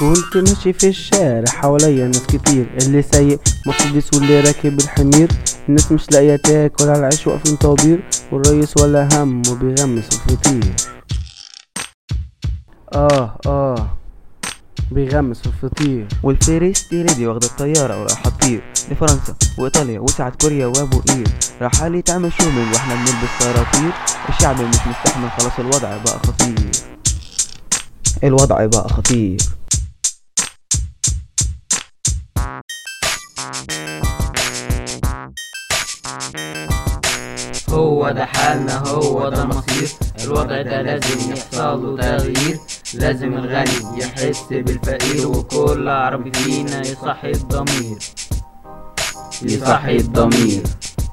كنت ماشي في الشارع حواليا ناس كتير اللي سايق مرسيدس واللي راكب الحمير الناس مش لاقيه تاكل على العيش واقفين طوابير والريس ولا هم وبيغمس الفطير اه اه بيغمس في الفطير والفيرستي ريدي واخدة الطيارة ورايحة تطير لفرنسا وإيطاليا وسعة كوريا وأبو قير راح لي تعمل شومينج واحنا بنلبس طراطير الشعب مش مستحمل خلاص الوضع بقى خطير الوضع بقى خطير هو ده حالنا هو ده المصير الوضع ده لازم يحصل له تغيير لازم الغني يحس بالفقير وكل عربي فينا يصحي الضمير يصحي الضمير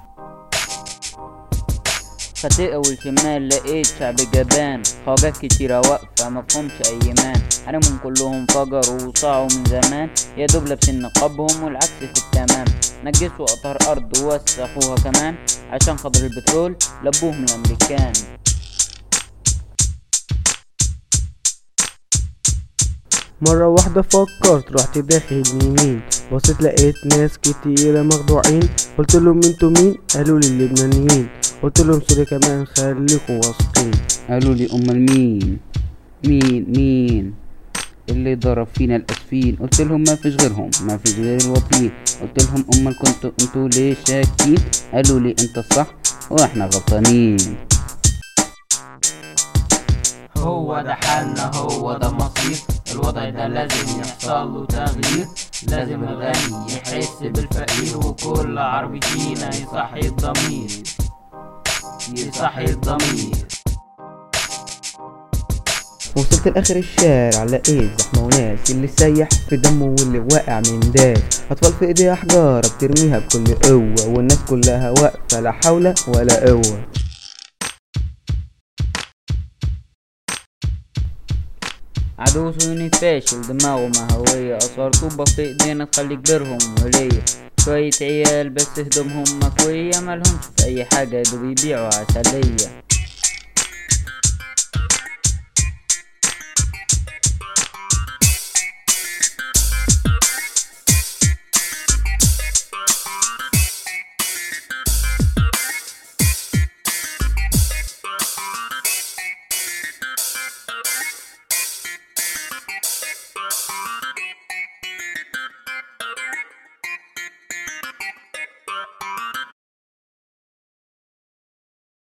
خطيئة والشمال لقيت شعب جبان حاجات كتيرة واقفة مفهومش أي مان حريمهم كلهم فجروا وصاعوا من زمان يا دوب لابسين نقابهم والعكس في التمام نجسوا أطهر أرض ووسخوها كمان عشان خاطر البترول لبوهم الأمريكان مرة واحدة فكرت رحت داخل يمين بصيت لقيت ناس كتيرة مخدوعين قلت لهم انتوا مين قالوا لي اللبنانيين قلت لهم سوري كمان خليكم واثقين قالوا لي امال مين مين مين اللي ضرب فينا الاسفين قلت لهم ما فيش غيرهم ما فيش غير الوطنين قلت لهم امال كنتوا انتوا ليه شاكين قالوا لي انت الصح واحنا غلطانين هو ده حالنا هو ده مصير الوضع ده لازم يحصل له تغيير لازم الغني يحس بالفقير وكل عربي فينا يصحي الضمير يصحي الضمير وصلت لاخر الشارع لقيت زحمه وناس اللي سايح في دمه واللي واقع من داس اطفال في ايديها حجاره بترميها بكل قوه والناس كلها واقفه لا حول ولا قوه عدو صهيوني فاشل دماغه مهوية أسعار طوبة في ايدينا تخلي كبيرهم ولية شوية عيال بس هدومهم مكوية مالهمش في أي حاجة يدوب يبيعوا عسلية